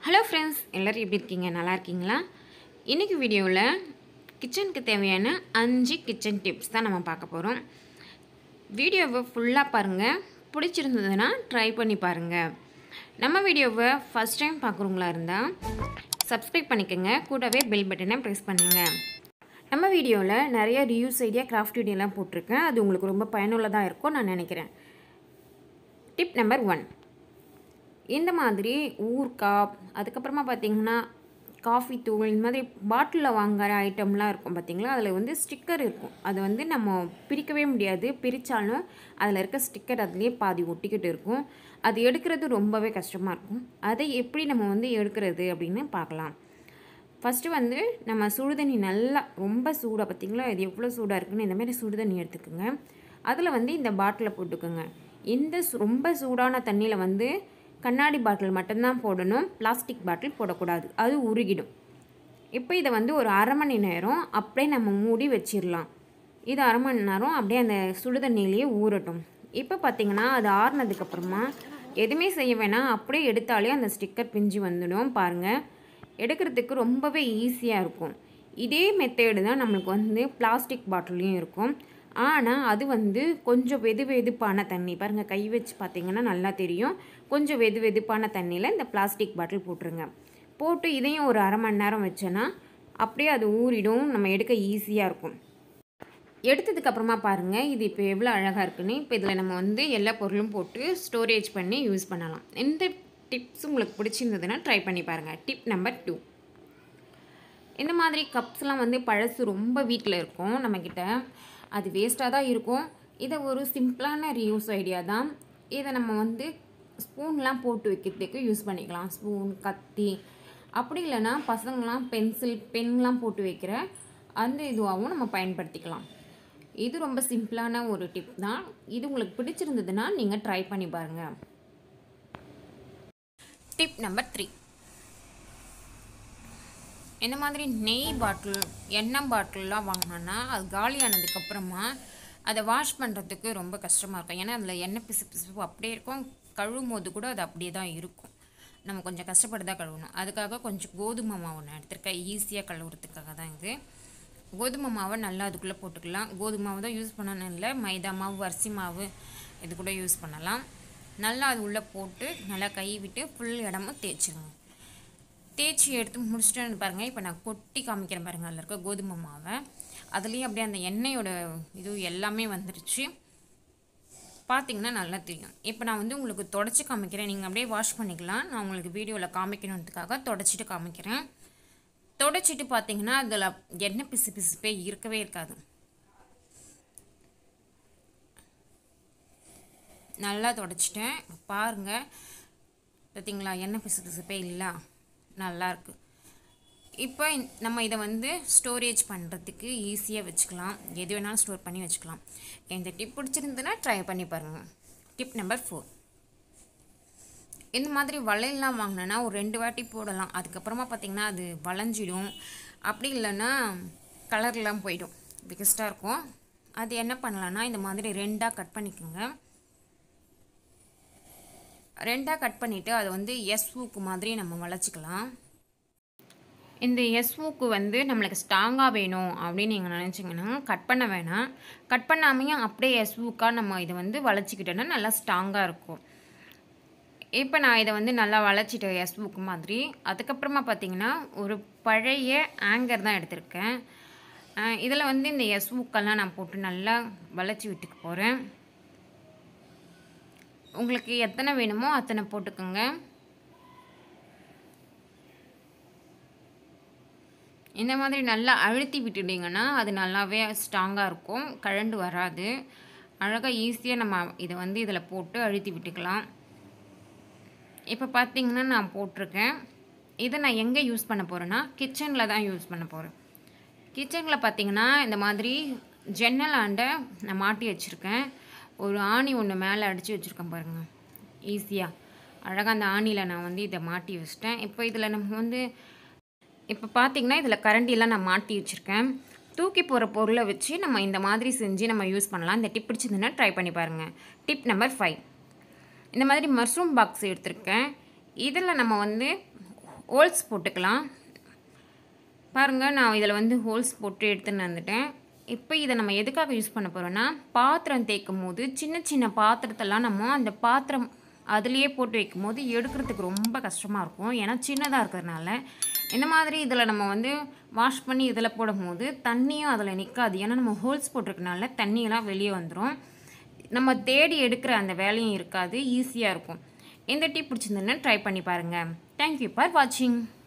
hello friends எல்லோரும் எப்படி இருக்கீங்க நல்லா இருக்கீங்களா இன்றைக்கி வீடியோவில் கிச்சனுக்கு தேவையான அஞ்சு கிச்சன் டிப்ஸ் தான் நம்ம பார்க்க போகிறோம் வீடியோவை ஃபுல்லாக பாருங்கள் பிடிச்சிருந்ததுன்னா ட்ரை பண்ணி பாருங்கள் நம்ம வீடியோவை ஃபஸ்ட் டைம் பார்க்குறவங்களா இருந்தால் சப்ஸ்கிரைப் பண்ணிக்கோங்க கூடவே பெல் பட்டனை ப்ரெஸ் பண்ணுங்கள் நம்ம வீடியோவில் நிறைய ரியூஸ் ஐடியா கிராஃப்ட் வீடியோலாம் போட்டிருக்கேன் அது உங்களுக்கு ரொம்ப பயனுள்ளதாக இருக்கும் நான் நினைக்கிறேன் டிப் நம்பர் ஒன் இந்த மாதிரி ஊர்க்காய் அதுக்கப்புறமா பார்த்திங்கன்னா காஃபி தூள் இந்த மாதிரி பாட்டிலில் வாங்குற ஐட்டம்லாம் இருக்கும் பார்த்திங்களா அதில் வந்து ஸ்டிக்கர் இருக்கும் அது வந்து நம்ம பிரிக்கவே முடியாது பிரித்தாலும் அதில் இருக்க ஸ்டிக்கர் அதுலேயே பாதி ஒட்டிக்கிட்டு இருக்கும் அது எடுக்கிறது ரொம்பவே கஷ்டமாக இருக்கும் அதை எப்படி நம்ம வந்து எடுக்கிறது அப்படின்னு பார்க்கலாம் ஃபஸ்ட்டு வந்து நம்ம சுடுதண்ணி நல்லா ரொம்ப சூடாக பார்த்திங்களா இது எவ்வளோ சூடாக இருக்குன்னு இந்த மாதிரி சுடுதண்ணி எடுத்துக்கோங்க அதில் வந்து இந்த பாட்டிலை போட்டுக்கோங்க இந்த சு- ரொம்ப சூடான தண்ணியில் வந்து கண்ணாடி பாட்டில் மட்டும்தான் போடணும் பிளாஸ்டிக் பாட்டில் போடக்கூடாது அது உருகிடும் இப்போ இதை வந்து ஒரு அரை மணி நேரம் அப்படியே நம்ம மூடி வச்சிடலாம் இது அரை மணி நேரம் அப்படியே அந்த சுடுதண்ணிலேயே ஊறட்டும் இப்போ பார்த்தீங்கன்னா அது ஆறுனதுக்கப்புறமா எதுவுமே செய்ய வேணாம் அப்படியே எடுத்தாலே அந்த ஸ்டிக்கர் பிஞ்சு வந்துடும் பாருங்கள் எடுக்கிறதுக்கு ரொம்பவே ஈஸியாக இருக்கும் இதே மெத்தேடு தான் நம்மளுக்கு வந்து பிளாஸ்டிக் பாட்டிலையும் இருக்கும் ஆனால் அது வந்து கொஞ்சம் வெது வெதுப்பான தண்ணி பாருங்கள் கை வச்சு பார்த்தீங்கன்னா நல்லா தெரியும் கொஞ்சம் வெது வெதுப்பான தண்ணியில் இந்த பிளாஸ்டிக் பாட்டில் போட்டுருங்க போட்டு இதையும் ஒரு அரை மணி நேரம் வச்சோன்னா அப்படியே அது ஊறிடும் நம்ம எடுக்க ஈஸியாக இருக்கும் எடுத்ததுக்கு அப்புறமா பாருங்கள் இது இப்போ எவ்வளோ அழகாக இருக்குன்னு இப்போ இதில் நம்ம வந்து எல்லா பொருளும் போட்டு ஸ்டோரேஜ் பண்ணி யூஸ் பண்ணலாம் இந்த டிப்ஸ் உங்களுக்கு பிடிச்சிருந்ததுன்னா ட்ரை பண்ணி பாருங்கள் டிப் நம்பர் டூ இந்த மாதிரி கப்ஸ்லாம் வந்து பழசு ரொம்ப வீட்டில் இருக்கும் நம்மக்கிட்ட அது வேஸ்ட்டாக தான் இருக்கும் இதை ஒரு சிம்பிளான ரீயூஸ் ஐடியா தான் இதை நம்ம வந்து ஸ்பூன்லாம் போட்டு வைக்கிறதுக்கு யூஸ் பண்ணிக்கலாம் ஸ்பூன் கத்தி அப்படி இல்லைன்னா பசங்களாம் பென்சில் பென்லாம் போட்டு வைக்கிற அந்த இதுவாகவும் நம்ம பயன்படுத்திக்கலாம் இது ரொம்ப சிம்பிளான ஒரு டிப் தான் இது உங்களுக்கு பிடிச்சிருந்ததுன்னா நீங்கள் ட்ரை பண்ணி பாருங்கள் டிப் நம்பர் த்ரீ இந்த மாதிரி நெய் பாட்டில் எண்ணெய் பாட்டில்லாம் வாங்கினோன்னா அது காலியானதுக்கப்புறமா அதை வாஷ் பண்ணுறதுக்கு ரொம்ப கஷ்டமாக இருக்கும் ஏன்னா அதில் எண்ணெய் பிசு பிசுப்பு அப்படியே இருக்கும் கழுவும் போது கூட அது அப்படியே தான் இருக்கும் நம்ம கொஞ்சம் கஷ்டப்பட்டு தான் கழுவணும் அதுக்காக கொஞ்சம் கோதுமை மாவு நான் எடுத்திருக்கேன் ஈஸியாக கழுவுறதுக்காக தான் இது கோதுமை மாவை நல்லா அதுக்குள்ளே போட்டுக்கலாம் கோதுமை மாவு தான் யூஸ் பண்ணணும் இல்லை மைதா மாவு அரிசி மாவு இது கூட யூஸ் பண்ணலாம் நல்லா அது உள்ளே போட்டு நல்லா கை விட்டு ஃபுல் இடமும் தேய்ச்சிருங்க தேய்ச்சி எடுத்து முடிச்சிட்டேன்னு பாருங்கள் இப்போ நான் கொட்டி காமிக்கிறேன் பாருங்கள் அதில் இருக்க கோதுமை மாவை அதுலேயும் அப்படியே அந்த எண்ணெயோட இது எல்லாமே வந்துருச்சு பார்த்தீங்கன்னா நல்லா தெரியும் இப்போ நான் வந்து உங்களுக்கு தொடச்சி காமிக்கிறேன் நீங்கள் அப்படியே வாஷ் பண்ணிக்கலாம் நான் உங்களுக்கு வீடியோவில் காமிக்கணுன்றதுக்காக தொடச்சிட்டு காமிக்கிறேன் தொடச்சிட்டு பார்த்தீங்கன்னா அதில் எண்ணெய் பிசு பிசுப்பே இருக்கவே இருக்காது நல்லா தொடச்சிட்டேன் பாருங்கள் பார்த்தீங்களா எண்ணெய் பிசு பிசுப்பே இல்லை நல்லா இருக்கு இப்போ இந்த- நம்ம இதை வந்து ஸ்டோரேஜ் பண்ணுறதுக்கு ஈஸியாக வச்சுக்கலாம் எது வேணாலும் ஸ்டோர் பண்ணி வச்சுக்கலாம் இந்த டிப் பிடிச்சிருந்ததுன்னா ட்ரை பண்ணி பாருங்கள் டிப் நம்பர் ஃபோர் இந்த மாதிரி வளையல்லாம் வாங்கினோன்னா ஒரு ரெண்டு வாட்டி போடலாம் அதுக்கப்புறமா பார்த்திங்கன்னா அது வளைஞ்சிடும் அப்படி இல்லைன்னா கலர்லாம் போயிடும் பிகஸ்ட்டாக இருக்கும் அது என்ன பண்ணலான்னா இந்த மாதிரி ரெண்டாக கட் பண்ணிக்கோங்க ரெண்டாக கட் பண்ணிவிட்டு அதை வந்து எஸ் ஊக்கு மாதிரி நம்ம வளைச்சிக்கலாம் இந்த எஸ் ஊக்கு வந்து நம்மளுக்கு ஸ்ட்ராங்காக வேணும் அப்படின்னு நீங்கள் நினச்சிங்கன்னா கட் பண்ண வேணாம் கட் பண்ணாமையும் அப்படியே எஸ் ஊக்காக நம்ம இதை வந்து வளைச்சிக்கிட்டோன்னா நல்லா ஸ்ட்ராங்காக இருக்கும் இப்போ நான் இதை வந்து நல்லா வளைச்சிட்டேன் எஸ் புக் மாதிரி அதுக்கப்புறமா பார்த்தீங்கன்னா ஒரு பழைய ஆங்கர் தான் எடுத்திருக்கேன் இதில் வந்து இந்த எஸ் புக்கெல்லாம் நான் போட்டு நல்லா வளைச்சி விட்டுக்க போகிறேன் உங்களுக்கு எத்தனை வேணுமோ அத்தனை போட்டுக்கோங்க இந்த மாதிரி நல்லா அழுத்தி விட்டுட்டிங்கன்னா அது நல்லாவே ஸ்ட்ராங்காக இருக்கும் கழண்டு வராது அழகாக ஈஸியாக நம்ம இதை வந்து இதில் போட்டு அழுத்தி விட்டுக்கலாம் இப்போ பார்த்தீங்கன்னா நான் போட்டிருக்கேன் இதை நான் எங்கே யூஸ் பண்ண போகிறேன்னா கிச்சனில் தான் யூஸ் பண்ண போகிறேன் கிச்சனில் பார்த்தீங்கன்னா இந்த மாதிரி ஜன்னல் ஆண்டை நான் மாட்டி வச்சுருக்கேன் ஒரு ஆணி ஒன்று மேலே அடித்து வச்சுருக்கேன் பாருங்கள் ஈஸியாக அழகாக அந்த ஆணியில் நான் வந்து இதை மாட்டி வச்சிட்டேன் இப்போ இதில் நம்ம வந்து இப்போ பார்த்தீங்கன்னா இதில் கரண்டிலாம் நான் மாட்டி வச்சுருக்கேன் தூக்கி போகிற பொருளை வச்சு நம்ம இந்த மாதிரி செஞ்சு நம்ம யூஸ் பண்ணலாம் இந்த டிப் பிடிச்சதுன்னா ட்ரை பண்ணி பாருங்கள் டிப் நம்பர் ஃபைவ் இந்த மாதிரி மஷ்ரூம் பாக்ஸ் எடுத்திருக்கேன் இதில் நம்ம வந்து ஹோல்ஸ் போட்டுக்கலாம் பாருங்கள் நான் இதில் வந்து ஹோல்ஸ் போட்டு எடுத்துன்னு வந்துட்டேன் இப்போ இதை நம்ம எதுக்காக யூஸ் பண்ண போகிறோன்னா பாத்திரம் தேய்க்கும் போது சின்ன சின்ன பாத்திரத்தெல்லாம் நம்ம அந்த பாத்திரம் அதுலேயே போட்டு வைக்கும் போது எடுக்கிறதுக்கு ரொம்ப கஷ்டமாக இருக்கும் ஏன்னா சின்னதாக இருக்கிறதுனால இந்த மாதிரி இதில் நம்ம வந்து வாஷ் பண்ணி இதில் போடும்போது தண்ணியும் அதில் நிற்காது ஏன்னா நம்ம ஹோல்ஸ் போட்டிருக்கனால தண்ணியெல்லாம் வெளியே வந்துடும் நம்ம தேடி எடுக்கிற அந்த வேலையும் இருக்காது ஈஸியாக இருக்கும் இந்த டிப் பிடிச்சிருந்ததுன்னா ட்ரை பண்ணி பாருங்கள் தேங்க்யூ ஃபார் வாட்சிங்